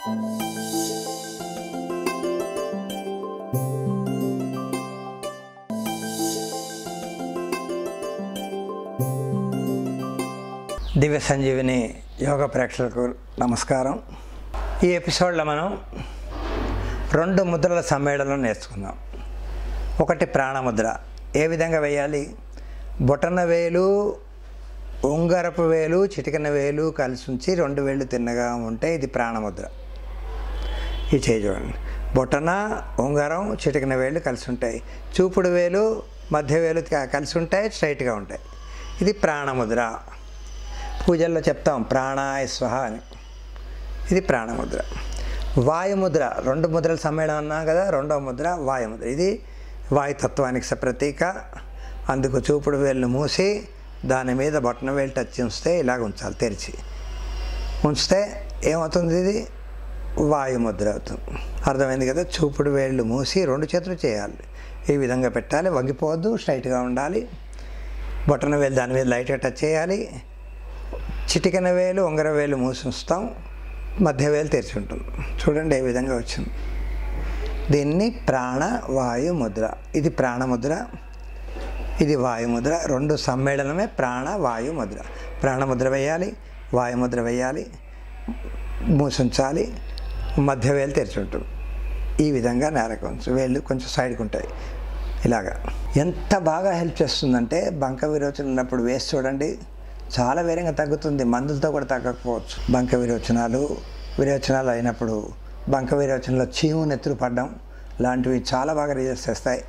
దివ్య సంజీవిని యోగ ప్రేక్షకులకు నమస్కారం ఈ ఎపిసోడ్లో మనం రెండు ముద్రల సమ్మేళనం నేర్చుకుందాం ఒకటి ప్రాణముద్ర ఏ విధంగా వేయాలి బొటన వేలు ఉంగరపు వేలు చిటికన వేలు కలిసి ఉంచి రెండు వేళ్ళు తిన్నగా ఉంటే ఇది ప్రాణముద్ర ఇది చేయి చూడండి బొటన ఉంగరం చిటికన వేళ్ళు కలిసి ఉంటాయి చూపుడు వేలు మధ్య వేలు క- కలిసి ఉంటాయి స్ట్రైట్గా ఉంటాయి ఇది ప్రాణముద్ర పూజల్లో చెప్తాం ప్రాణాయ స్వహ అని ఇది ప్రాణముద్ర వాయుముద్ర రెండు ముద్రల సమ్మేళనం అన్నాం కదా రెండవ ముద్ర వాయుముద్ర ఇది వాయుతత్వానికి స- ప్రతీక అందుకు చూపుడు వేలును మూసి దాని మీద బొట్టన వేలు టచ్ ఉంచితే ఇలాగ ఉంచాలి తెరిచి ఉంచితే ఏమవుతుంది ఇది వాయుముద్ర అవుతుంది అర్థమైంది కదా చూపుడు వేళ్ళు మూసి రెండు చేతులు చేయాలి ఈ విధంగా పెట్టాలి వంగిపోవద్దు స్ట్రైట్గా ఉండాలి బొట్టన వేలు దాని మీద లైట్గా టచ్ చేయాలి చిటికెన వేలు ఉంగర వేలు మూసి ఉంచుతాం మధ్య వేలు తెరిచి ఉంటుంది చూడండి ఏ విధంగా వచ్చింది దీన్ని ప్రాణ వాయు ముద్ర ఇది ప్రాణముద్ర ఇది వాయుముద్ర రెండు సమ్మేళనమే ప్రాణ వాయు ముద్ర ప్రాణముద్ర వేయాలి వాయుముద్ర వేయాలి మూసుంచాలి మధ్య వేలు తెరిచి ఉంటుంది ఈ విధంగా నేలకు ఉంచు వేళ్ళు కొంచెం సైడ్కి ఉంటాయి ఇలాగా ఎంత బాగా హెల్ప్ చేస్తుందంటే బంక విరోచన ఉన్నప్పుడు వేసి చూడండి చాలా వేరంగా తగ్గుతుంది మందులతో కూడా తగ్గకపోవచ్చు బంక విరోచనాలు విరోచనాలు అయినప్పుడు బంక విరోచనలో చీము నెత్తురు పడడం లాంటివి చాలా బాగా రిజల్ట్స్ చేస్తాయి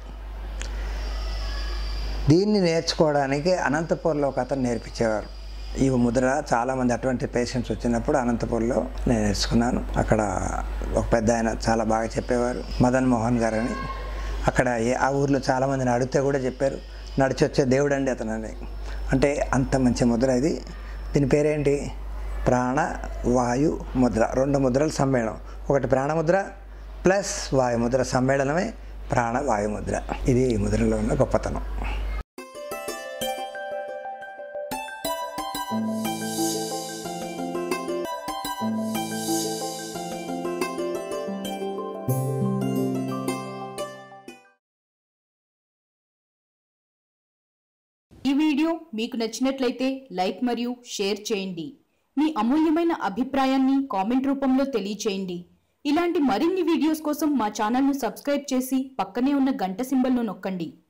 దీన్ని నేర్చుకోవడానికి అనంతపూర్లో ఒక అతను నేర్పించేవారు ఈ ముద్ర చాలామంది అటువంటి పేషెంట్స్ వచ్చినప్పుడు అనంతపూర్లో నేను నేర్చుకున్నాను అక్కడ ఒక పెద్ద ఆయన చాలా బాగా చెప్పేవారు మదన్ మోహన్ గారు అని అక్కడ ఏ- ఆ ఊర్లో చాలామందిని అడిగితే కూడా చెప్పారు నడిచి వచ్చే దేవుడు అండి అతను అని అంటే అంత మంచి ముద్ర ఇది దీని పేరేంటి ప్రాణ వాయు ముద్ర రెండు ముద్రల సమ్మేళనం ఒకటి ప్రాణముద్ర ప్లస్ వాయుముద్ర సమ్మేళనమే ప్రాణ వాయుముద్ర ఇది ఈ ముద్రలో ఉన్న గొప్పతనం ఈ వీడియో మీకు నచ్చినట్లయితే లైక్ మరియు షేర్ చేయండి మీ అమూల్యమైన అభిప్రాయాన్ని కామెంట్ రూపంలో తెలియచేయండి ఇలాంటి మరిన్ని వీడియోస్ కోసం మా ఛానల్ను సబ్స్క్రైబ్ చేసి పక్కనే ఉన్న గంట సింబల్ను నొక్కండి